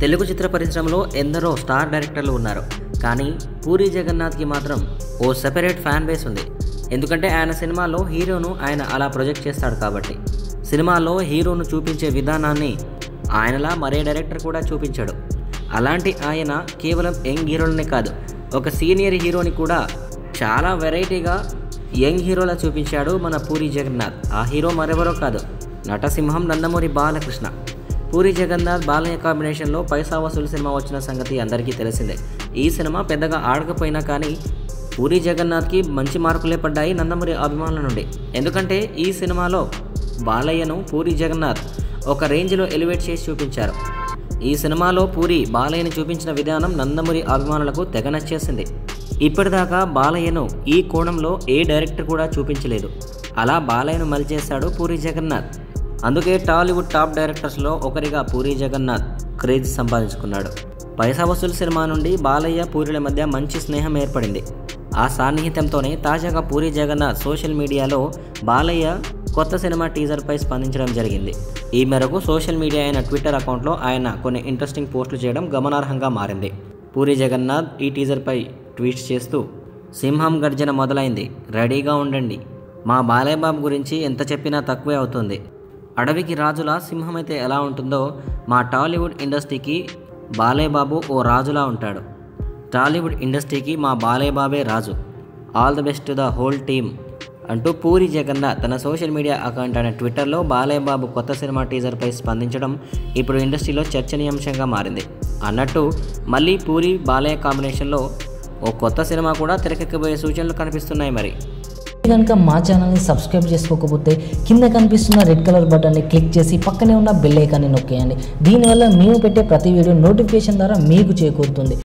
తెలుగు చిత్ర పరిశ్రమలో ఎందరో స్టార్ డైరెక్టర్లు ఉన్నారు కానీ పూరి జగన్నాథ్కి మాత్రం ఓ సెపరేట్ ఫ్యాన్ బేస్ ఉంది ఎందుకంటే ఆయన సినిమాలో హీరోను ఆయన అలా ప్రొజెక్ట్ చేస్తాడు కాబట్టి సినిమాలో హీరోను చూపించే విధానాన్ని ఆయనలా మరే డైరెక్టర్ కూడా చూపించాడు అలాంటి ఆయన కేవలం యంగ్ హీరోలనే కాదు ఒక సీనియర్ హీరోని కూడా చాలా వెరైటీగా యంగ్ హీరోలా చూపించాడు మన పూరి జగన్నాథ్ ఆ హీరో మరెవరో కాదు నటసింహం నందమూరి బాలకృష్ణ పూరి జగన్నాథ్ బాలయ్య కాంబినేషన్లో పైసా వసూలు సినిమా వచ్చిన సంగతి అందరికీ తెలిసిందే ఈ సినిమా పెద్దగా ఆడకపోయినా కానీ పూరి జగన్నాథ్కి మంచి మార్కులే పడ్డాయి నందమూరి అభిమానుల నుండి ఎందుకంటే ఈ సినిమాలో బాలయ్యను పూరి జగన్నాథ్ ఒక రేంజ్లో ఎలివేట్ చేసి చూపించారు ఈ సినిమాలో పూరి బాలయ్యని చూపించిన విధానం నందమూరి అభిమానులకు తెగ నచ్చేసింది ఇప్పటిదాకా బాలయ్యను ఈ కోణంలో ఏ డైరెక్టర్ కూడా చూపించలేదు అలా బాలయ్యను మలిచేశాడు పూరి జగన్నాథ్ అందుకే టాలీవుడ్ టాప్ డైరెక్టర్స్లో ఒకరిగా పూరి జగన్నాథ్ క్రేజ్ సంపాదించుకున్నాడు పైసా వసూలు సినిమా నుండి బాలయ్య పూరిల మధ్య మంచి స్నేహం ఏర్పడింది ఆ సాన్నిహిత్యంతోనే తాజాగా పూరి జగన్నాథ్ సోషల్ మీడియాలో బాలయ్య కొత్త సినిమా టీజర్పై స్పందించడం జరిగింది ఈ మేరకు సోషల్ మీడియా అయిన ట్విట్టర్ అకౌంట్లో ఆయన కొన్ని ఇంట్రెస్టింగ్ పోస్టులు చేయడం గమనార్హంగా మారింది పూరి జగన్నాథ్ ఈ టీజర్పై ట్వీట్స్ చేస్తూ సింహం గర్జన మొదలైంది రెడీగా ఉండండి మా బాలయ్య బాబు గురించి ఎంత చెప్పినా తక్కువే అవుతుంది అడవికి రాజులా సింహం అయితే ఎలా ఉంటుందో మా టాలీవుడ్ ఇండస్ట్రీకి బాలయ్య బాబు ఓ రాజులా ఉంటాడు టాలీవుడ్ ఇండస్ట్రీకి మా బాలయ్య బాబే రాజు all the best to the whole team అంటూ పూరి జగన్నాథ్ తన సోషల్ మీడియా అకౌంట్ అయిన ట్విట్టర్లో బాలయ్య బాబు కొత్త సినిమా టీజర్పై స్పందించడం ఇప్పుడు ఇండస్ట్రీలో చర్చనీయాంశంగా మారింది అన్నట్టు మళ్ళీ పూరి బాలయ్య కాంబినేషన్లో ఓ కొత్త సినిమా కూడా తెరకెక్కబోయే సూచనలు కనిపిస్తున్నాయి మరి కనుక మా ఛానల్ని సబ్స్క్రైబ్ చేసుకోకపోతే కింద కనిపిస్తున్న రెడ్ కలర్ బటన్ని క్లిక్ చేసి పక్కనే ఉన్న బెల్ ఐకాన్ని నొక్కేయండి దీనివల్ల మేము పెట్టే ప్రతి వీడియో నోటిఫికేషన్ ద్వారా మీకు చేకూరుతుంది